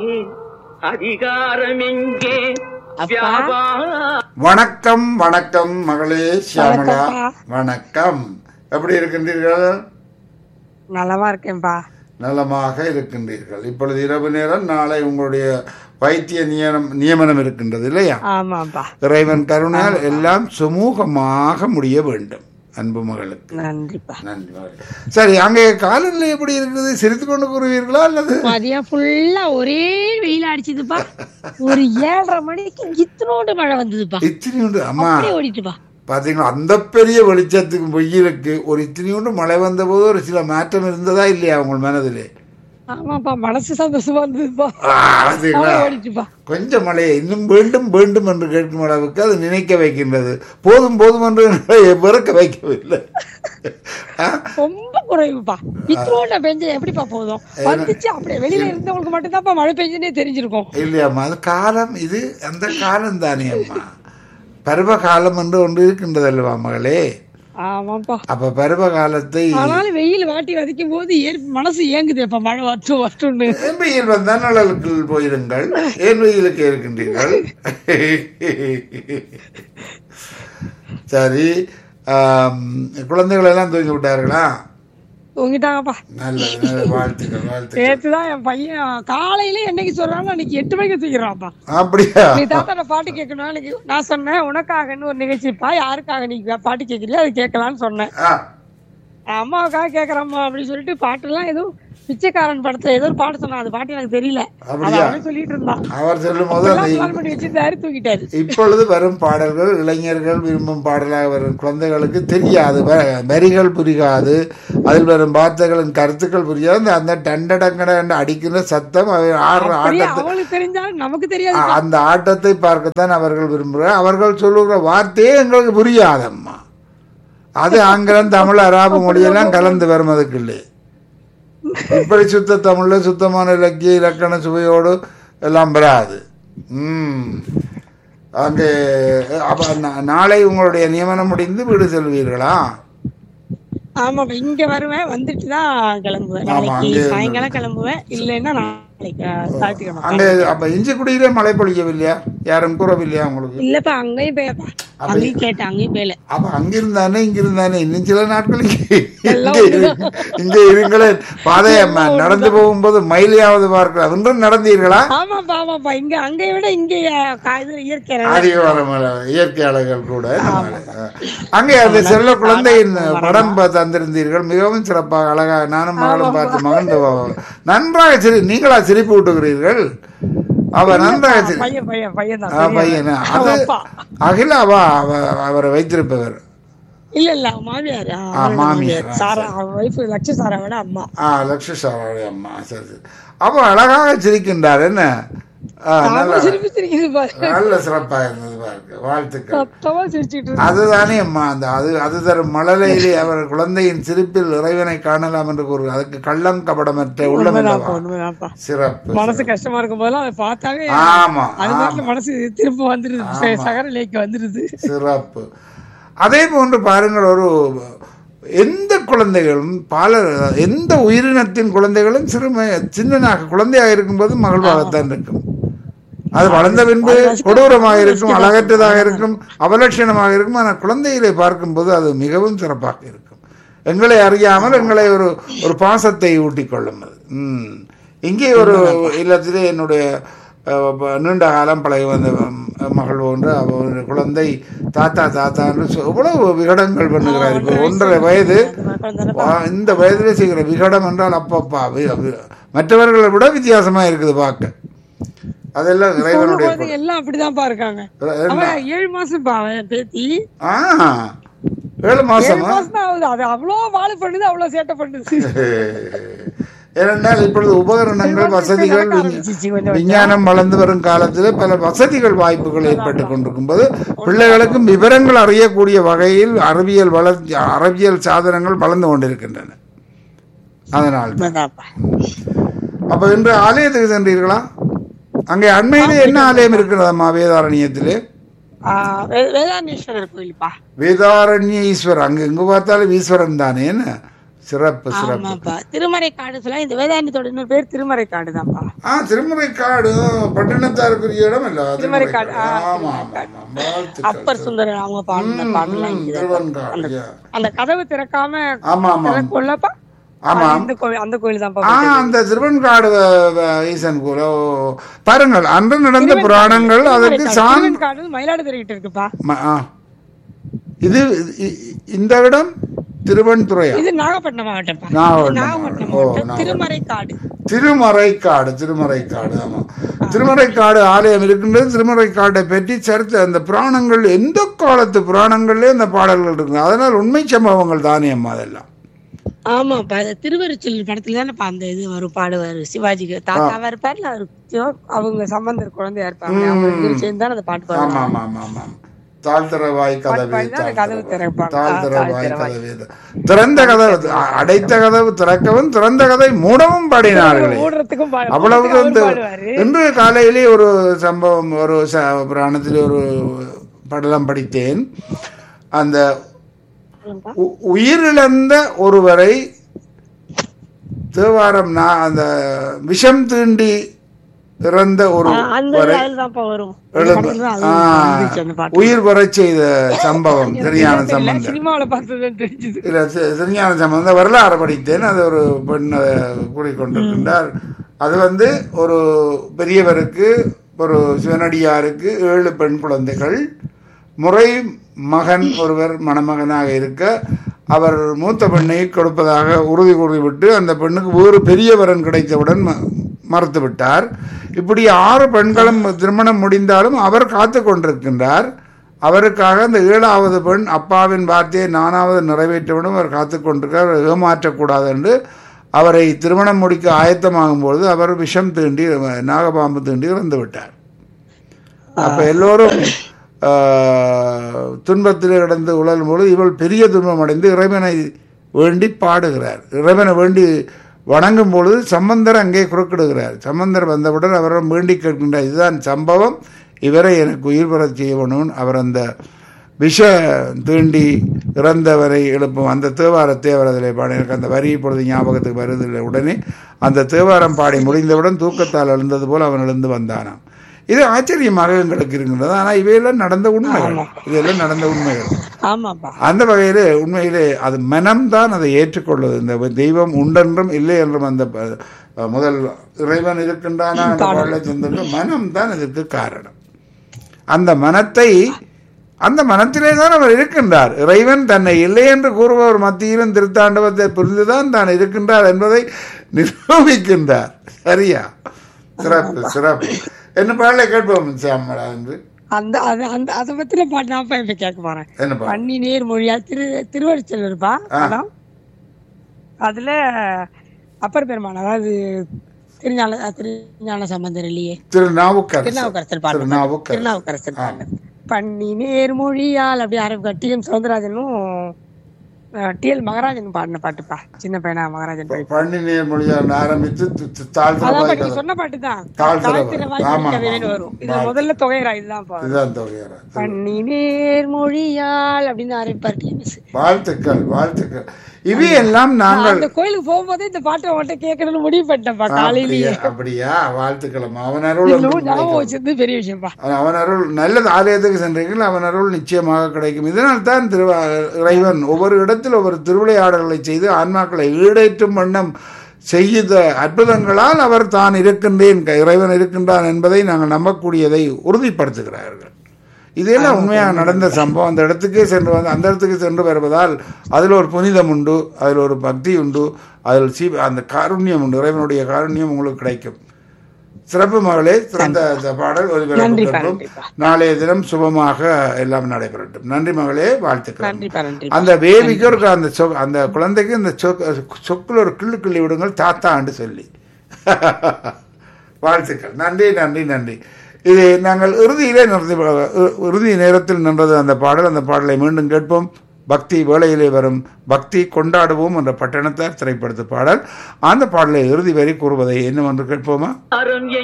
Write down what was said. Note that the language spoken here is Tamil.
அதிகாரம் எங்கே அப்பா. வியாபாரம் வணக்கம் வணக்கம் மகளே சியாமலா வணக்கம்ப்பா. வணக்கம் எப்படி இருக்கின்றீர்கள் நலமா இருக்கேன்பா நலமாக இருக்கின்றீர்கள் இப்பொழுது இரவு நேரம் நாளை உங்களுடைய வைத்திய நியமனம் நியமனம் இருக்கின்றது இல்லையா ஆமாப்பா இறைவன் கருணையால் எல்லாம் சுமூகமாக முடிய வேண்டும் அன்பு மகளுக்கு நன்றிப்பா நன்றி மகளே. சரி அங்கே காலநிலை எப்படி இருக்குது சிரித்து கொண்டு கூறுவீர்களா அல்லது மதியம் ஃபுல்லா ஒரே வெயில் அடிச்சதுப்பா ஒரு ஏழரை மணிக்கு இத்தனோண்டு மழை வந்ததுப்பா இத்தனையுண்டு அம்மா அப்படியே ஓடிட்டுப்பா பாத்தீங்களா அந்த பெரிய வெளிச்சத்துக்கு வெயிலுக்கு ஒரு இத்தனையுண்டு மழை வந்த போது ஒரு சில மாற்றம் இருந்ததா இல்லையா உங்கள் மனதிலே ஆமாப்பா மனசு சந்தோஷமா இருந்ததுப்பா ஆ, பாத்தீங்களா அப்படியே ஓடிட்டுப்பா கொஞ்சம் மழையை இன்னும் வேண்டும் வேண்டும் என்று கேட்கும் அளவுக்கு அது நினைக்க வைக்கின்றது போதும் போதும் என்று வெறுக்க வைக்கவில்லை ஆ? ரொம்ப குறைவுப்பா இத்தனோண்ட பெஞ்ச எப்படிப்பா போதும் வந்துச்சு அப்படியே வெளியில இருந்தவங்களுக்கு மட்டும்தான்ப்பா மழை பெஞ்சுனே தெரிஞ்சிருக்கும் இல்லையாம்மா அது காலம் இது அந்த காலம் தானே அம்மா பருவ காலம் என்று ஒன்று இருக்கின்றது அல்லவா மகளே ஆமாப்பா அப்ப பருவ காலத்தை ஆனாலும் வெயில் வாட்டி வதைக்கும் போது ஏற் மனசு ஏங்குதேப்பா மழை வரட்டும் வரட்டும்னு ஏன் வெயில் வந்தால் நிழலுக்கு போயிருங்கள் ஏன் வெயிலுக்கு இருக்கின்றீர்கள் சரி ஆம், குழந்தைகள் எல்லாம் தூங்கி விட்டார்களா தூங்கிட்டாங்கப்பா நல்ல நல்ல வாழ்த்துக்கள் வாழ்த்துக்கள் நேத்துதான் என் பையன் காலையில என்னைக்கு சொல்றாங்க அன்னைக்கு எட்டு மணிக்கு தூக்கிறான்ப்பா அப்படியா நீ தாத்தா பாட்டு கேட்கணும் அன்னைக்கு நான் சொன்னேன் உனக்காகன்னு ஒரு நிகழ்ச்சிப்பா யாருக்காக நீ பாட்டு கேட்கறியோ அது கேட்கலான்னு சொன்னேன் ஆ, அம்மாவுக்காக கேட்கறம்மா அப்படின்னு சொல்லிட்டு பாட்டுலாம் ஏதோ பிச்சைக்காரன் படத்துல ஏதோ ஒரு பாட்டு சொன்னான் அது பாட்டு எனக்கு தெரியல அது அப்படியா? அவனே சொல்லிட்டு இருந்தான் அவர் சொல்லும் போது எல்லாம் அந்த கால் பண்ணி வச்சிருந்தாரு தூக்கிட்டாரு இப்பொழுது வரும் பாடல்கள் இளைஞர்கள் விரும்பும் பாடலாக வரும் குழந்தைகளுக்கு தெரியாது வ- வரிகள் புரியாது அதில் வரும் வார்த்தைகளின் கருத்துக்கள் புரியாது அந்த- அந்த டண்டடங்கட என்று அடிக்கிற சத்தம் அவை ஆடுற அப்படியே ஆட்டத்தை அவளுக்கு தெரிஞ்சாலும் நமக்கு தெரியாது ஆ, அந்த ஆட்டத்தை பார்க்கத்தான் அவர்கள் விரும்புகிறார் அவர்கள் சொல்லுகிற வார்த்தையே எங்களுக்கு புரியாதம்மா அது ஆங்கிலம் தமிழ் அராபு மொழியெல்லாம் கலந்து வரும் அதுக்குள்ளே இப்படி சுத்த தமிழ்ல சுத்தமான இலக்கிய இலக்கண சுவையோடு எல்லாம் வராது ம் அங்கே அப்ப நா- நாளை உங்களுடைய நியமனம் முடிந்து வீடு செல்வீர்களா ஆமா இங்க வருவேன் வந்துட்டு தான் கிளம்புவேன் ஆமா, நாளைக்கு அங்கே சாயங்காலம் கிளம்புவேன் இல்லைன்னா நாளைக்கு அஹ், ஞாயிற்றுக்கிழமை அங்கே அப்ப இஞ்சிக்குடியிலே மழை பொழியவில்லையா யாரும் கூறவில்லையா உங்களுக்கு இல்லப்பா அங்கேயும் போயப்பா அங்கேயும் கேட்டேன் அங்கேயும் போயல அப்ப அங்கிருந்தானே இங்கிருந்தானே இன்னும் சில நாட்கள் இங்கே எல்லாம் இங்கே இரு- இங்கே இருங்களேன் பாதையம்மா நடந்து போகும்போது மயிலையாவது பார்க்கலாம் இன்றும் நடந்தீர்களா ஆமாப்பா ஆமாப்பா இங்க அங்கேய விட இங்க அஹ், கா- இது இயற்கை நல்லா அதிகமான மழை, இயற்கை அழகர் கூட அங்கே அந்த செல்ல குழந்தையின் படம் பா- தந்திருந்தீர்கள் மிகவும் சிறப்பாக அழகாக நானும் மகளும் பார்த்து மகிழ்ந்து போவோம். நன்றாக சிரி நீங்களா சிரிப்பு விட்டுகிறீர்கள் அவ நன்றாக சிரி பையன் பையன் பையன் ஆ, தான் பையனா அது அவன் அப்பா அகிலாவா அவ- அவரை வைத்திருப்பவர் இல்ல இல்ல அவன் மாமியார் ஆ, அவரோட மாமியார். ஆ, சாரா அவன் ஒய்ஃப் லட்ச சாராவோட அம்மா ஆ லட்சுமி சாரோடைய அம்மா சரி சரி அப்போ அழகாக சிரிக்கின்றார் என்ன ஆ, நல்ல அவன் சிரிப்பு சிரிக்குது பாரு நல்ல சிறப்பாக இருந்தது பாருங்க வாழ்த்துக்கள் சத்தமா சிரிச்சுட்டு இருக்கு அதுதானே அம்மா அந்த அது அது தரும் மழலையிலே அவர் குழந்தையின் சிரிப்பில் இறைவனை காணலாம் என்று கூறு அதுக்கு கள்ளம் கபடமற்ற உள்ளம் உண்மைதான்ப்பா அல்லவா? உண்மைதான்ப்பா சிறப்பு மனசு கஷ்டமா இருக்கும் போதெல்லாம் அதை பார்த்தாவே ஆமா அது ஆமா மாதிரி மனசு திரும்ப வந்துருது ச- சகர லேக்கு வந்துருது சிறப்பு அதே போன்று பாருங்கள் ஒரு எந்த குழந்தைகளும் பல எந்த உயிரினத்தின் குழந்தைகளும் சிறுமை சின்னனாக குழந்தையாக இருக்கும்போது மகிழ்வாகத்தான் இருக்கும் அது வளர்ந்த பின்பு கொடூரமாக இருக்கும் அழகற்றதாக இருக்கும் அவலட்சணமாக இருக்கும் ஆனால் குழந்தைகளை பார்க்கும்போது அது மிகவும் சிறப்பாக இருக்கும் எங்களை அறியாமல் எங்களை ஒரு ஒரு பாசத்தை ஊட்டிக் கொள்ளும் அது ம். இங்கே ஒரு இல்லத்திலே என்னுடைய அஹ், ப- நீண்ட காலம் பழகி வந்த அஹ், மகள் ஒன்று அவருடைய குழந்தை தாத்தா தாத்தா என்று சொ- எவ்வளவு விகடங்கள் பண்ணுகிறார் இப்போ ஒன்றரை வயது வா- இந்த வயதிலே செய்கிற விகடம் என்றால் அப்பப்பா வி- வி- மற்றவர்களை விட வித்தியாசமா இருக்குது பார்க்க அதெல்லாம் இறைவனுடைய குழந்தைங்க எல்லாம் அப்படிதான்ப்பா இருக்காங்க என்ன? அவன் ஏழு மாசம் பா அவன் பேத்தி ஆ ஏழு ஏழு மாசமா மாசம் தான் ஆகுது அது அவ்வளோ வாழை பண்ணுது அவ்வளோ சேட்டை பண்ணுது ஏனென்றால் இப்பொழுது உபகரணங்கள் வசதிகள் நடக்க விஞ்ஞ- ஆரம்பிச்சிச்சு கொஞ்சம் விஞ்ஞானம் வளர்ந்து வரும் காலத்தில் பல வசதிகள் வாய்ப்புகள் ஏற்பட்டு கொண்டிருக்கும் போது பிள்ளைகளுக்கும் விவரங்கள் அறியக்கூடிய வகையில் அறிவியல் வளர்ச்சி அறிவியல் சாதனங்கள் வளர்ந்து கொண்டிருக்கின்றன அதனால் உண்மைதான்ப்பா. அப்ப இன்று ஆலயத்துக்கு சென்றீர்களா அங்கே அண்மையிலே என்ன ஆலயம் இருக்கிறதம்மா வேதாரண்யத்திலே ஆ, வே- வேதாந்தீஸ்வரர் கோயில்ப்பா வேதாரண்ய ஈஸ்வரர் அங்க எங்க பார்த்தாலும் ஈஸ்வரன் தானே என்ன சிறப்பு சிறப்பு ஆமாப்பா திருமறை காடு சொல்ல இந்த வேதாந்தத்தோட இன்னொரு பேர் திருமறை காடு தான்ப்பா ஆ திருமுறை காடு பட்டினத்தாருக்குரிய இடம் இல்ல திருமுறை திருமறைக்காடு, காடு ஆ, ஆமா ஆமா ஆமா வாழ்த்துக்கள். அப்பர் சுந்தரர் அவங்க பாடின பாடலாம் ம், இங்கதான் திருவெண்காடு yeah. அந்த கதவு திறக்காம ஆமா ஆமா திறக்குள்ளப்பா ஆமா. அது இந்த கோவில் அந்த கோயில் தான்ப்பா ஆ அந்த திருவெண்காடு வ- வ- ஈசன் கூட ஓ, பாருங்கள் அன்று நடந்த புராணங்கள் அதற்கு சான் காடு மயிலாடுதுறை கிட்ட இருக்குப்பா ம- ஆ. இது இ- இ- இந்த இடம் திருவன்துறையா இது நாகப்பட்டினம் மாவட்டம்ப்பா இது நாகப்பட்டினம் நாகப்பட்டினம் ஓ, மாவட்டம் நாகப்பட்டினம். திருமறை காடு திருமறைக்காடு திருமறைக்காடு ஆமா திருமறைக்காடு ஆலயம் இருக்கின்றது திருமறைக்காட்டை பற்றி சரித்த அந்த புராணங்கள் எந்த காலத்து புராணங்கள்லயே அந்த பாடல்கள் இருக்கு அதனால் உண்மை சம்பவங்கள் தானே அம்மா அதெல்லாம் ஆமாப்பா அது திருவருச்சல் படத்துல தானேப்பா அந்த இது வரும் பாடுவாரு சிவாஜிக்கு தாத்தாவா இருப்பாருல அவரு சிவ- அவங்க சம்பந்தர் குழந்தையா இருப்பாங்க அவங்க ரெண்டு பேரும் சேர்ந்து தான் அந்த பாட்டு பாடுவாங்க ஆமா ஆமா ஆமா ஆமா தாழ்த்திரவாய் கதவே பாடிதான் அந்த கதவு திறப்பாங்க. ஆ, தாழ்த்திரவாய் தாழ்த்திரவாய். கதவே திறந்த கதவு அ- அடைத்த கதவு திறக்கவும் திறந்த கதை மூடவும் பாடினார்களே மூடுறதுக்கும் பாடு- அவ்வளவு அவர் இந்த பாடுவாரு இன்று காலையிலே ஒரு சம்பவம் ஒரு ச- புராணத்தில் ஒரு படலம் படித்தேன் அந்த உ- உயிரிழந்த ஒருவரை தேவாரம் நா- அந்த விஷம் தீண்டி இறந்த ஒரு ஆ, அந்த வரை இதுல தான்ப்பா வரும் அந்த எழுந்து- படத்துல தான் அது ஆ, வந்துச்சு அந்த பாட்டு உயிர் வரச் செய்த சம்பவம் சரியான சம்பந்தம் சினிமாவில பார்த்ததுன்னு தெரிஞ்சது இல்ல சி- சிறுஞான சம்பந்த வரலாறு படித்தேன் அது ஒரு பெண் அதை கூறிக்கொண்டிருக்கின்றார் அது வந்து ஒரு பெரியவருக்கு ஒரு சிவனடியாருக்கு ஏழு பெண் குழந்தைகள் முறை மகன் ஒருவர் மணமகனாக இருக்க அவர் மூத்த பெண்ணை கொடுப்பதாக உறுதி கூறிவிட்டு அந்த பெண்ணுக்கு வேறு பெரிய வரன் கிடைத்தவுடன் ம- மறுத்து விட்டார் இப்படி ஆறு பெண்களும் திருமணம் முடிந்தாலும் அவர் காத்து கொண்டிருக்கின்றார் அவருக்காக அந்த ஏழாவது பெண் அப்பாவின் வார்த்தையை நானாவது நிறைவேற்றவிடும் அவர் காத்து கொண்டிருக்கார் ஏமாற்றக்கூடாது என்று அவரை திருமணம் முடிக்க ஆயத்தமாகும் பொழுது அவர் விஷம் தீண்டி நாகபாம்பு தீண்டி இறந்து விட்டார் அப்ப எல்லோரும் ஆஹ், துன்பத்திலே கிடந்து உழலும் பொழுது இவள் பெரிய துன்பம் அடைந்து இறைவனை வேண்டி பாடுகிறார் இறைவனை வேண்டி வணங்கும் பொழுது சம்பந்தர் அங்கே குறுக்கிடுகிறார் சம்பந்தர் வந்தவுடன் அவரிடம் வேண்டி கேட்கின்றார் இதுதான் சம்பவம் இவரை எனக்கு உயிர் பெறச் செய்ய வேணும் அவர் அந்த விஷ தீண்டி இறந்தவரை எழுப்பும் அந்த தேவாரத்தை அவர் அதில் பாடி எனக்கு அந்த வரி இப்பொழுது ஞாபகத்துக்கு வருவதில்லை உடனே அந்த தேவாரம் பாடி முடிந்தவுடன் தூக்கத்தால் எழுந்தது போல் அவன் எழுந்து வந்தானாம் இது ஆச்சரியமாக எங்களுக்கு இருக்கின்றது ஆனால் இவையெல்லாம் நடந்த உண்மைகள் இதெல்லாம் நடந்த உண்மைகள் ஆமாப்பா அந்த வகையிலே உண்மையிலே அது மனம்தான் அதை ஏற்றுக்கொள்வது இந்த தெய்வம் உண்டென்றும் இல்லை என்றும் அந்த ப- முதல் இறைவன் இருக்கின்றானா என்ற பாடலை சொந்தக்கு மனம் தான் இதற்கு காரணம் அந்த மனத்தை அந்த மனத்திலே தான் அவர் இருக்கின்றார் இறைவன் தன்னை இல்லை என்று கூறுபவர் மத்தியிலும் திருத்தாண்டவத்தை புரிந்துதான் தான் இருக்கின்றார் என்பதை நிரூபிக்கின்றார் சரியா சிறப்பு சிறப்பு என்ன பாடலை கேட்போம் சாமடா என்று அந்த அது அந்த அதை பத்தின பாட்டு நான் இப்ப கேட்க போறேன் என்ன பாடல் பன்னி நேர் மொழியா திரு திருவருச்சல் இருப்பா படம் அதுல அப்பர் பெருமான் அதாவது திருஞான திருஞான சம்பந்தர் இல்லையே திருநாவுக்கரசர் திருநாவுக்கரசர் பாட்டு திருநாவுக்கரசர் திருநாவுக்கரசர் பாட்டு பன்னி நேர் மொழியால் அப்படி ஆரம்பிக்க டி எம் சௌந்தரராஜனும் டி எல் மகராஜன் பாடின பாட்டுப்பா சின்ன பையனா மகராஜன் பாடி பண்ணி நீர் மொழியால் ஆரம்பித்து தி- தி- அதான் தாழ்த்திரவாய் பாட்டு நீ கதை சொன்ன பாட்டு தான் தாழ்த்திரவாய். தாழ்த்திரவாய் ஆமா, கதைன்னு ஆமா. வரும் இதுல முதல்ல தொகையரா இதுதான் பா இதுதான் தொகையரா பன்னி நேர் மொழியால் அப்படின்னு ஆரம்பிப்பார் டிஎம்எஸ் வாழ்த்துக்கள் வாழ்த்துக்கள் இவையெல்லாம் நாங்கள் அந்த கோயிலுக்கு போகும்போதே இந்த பாட்டை அவன்கிட்ட கேட்கணும்னு முடிவு பண்ணிட்டேன்ப்பா காலையிலேயே அப்படியா அப்படியா வாழ்த்துக்களம் அவன் அருள் இன்னும் ஒன்று ஞாபகம் வச்சிருந்து பெரிய விஷயம்ப்பா அவன் அருள் நல்ல ஆலயத்துக்கு சென்றீர்கள் அவன் அருள் நிச்சயமாக கிடைக்கும் இதனால் தான் திரு இறைவன் ஒவ்வொரு இடத்தில் ஒவ்வொரு திருவிளையாடல்களை செய்து ஆன்மாக்களை ஈடேற்றும் வண்ணம் செய்த அற்புதங்களால் அவர் தான் இருக்கின்றேன் இறைவன் இருக்கின்றான் என்பதை நாங்கள் நம்பக்கூடியதை உறுதிப்படுத்துகிறார்கள் இதெல்லாம் உண்மையாக நடந்த சம்பவம் அந்த இடத்துக்கே சென்று வந்து அந்த இடத்துக்கு சென்று வருவதால் அதில் ஒரு புனிதம் உண்டு அதில் ஒரு பக்தி உண்டு அதில் சீ அந்த காருண்யம் உண்டு இறைவனுடைய காருண்யம் உங்களுக்கு கிடைக்கும் சிறப்பு மகளே சிறந்த இந்த பாடல் ஒரு நன்றிப்பா, விளக்கம் நன்றிப்பா. நாளைய தினம் சுபமாக எல்லாம் நடைபெறட்டும் நன்றி மகளே வாழ்த்துக்கள் நன்றிப்பா நன்றி அந்த பேபிக்கு ஒரு அந்த சொ- அந்த குழந்தைக்கு இந்த சொக்கு சொக்குல ஒரு கிள்ளு கிள்ளி விடுங்கள் தாத்தான்னு சொல்லி வாழ்த்துக்கள் நன்றி நன்றி நன்றி இது நாங்கள் இறுதியிலே நிறுத்தி இ- இறுதி நேரத்தில் நின்றது அந்த பாடல் அந்த பாடலை மீண்டும் கேட்போம் பக்தி வேளையிலே வரும் பக்தி கொண்டாடுவோம் என்ற பட்டணத்தார் திரைப்படத்து பாடல் அந்த பாடலை இறுதி வரை கூறுவதை என்னவென்று கேட்போமா அறம்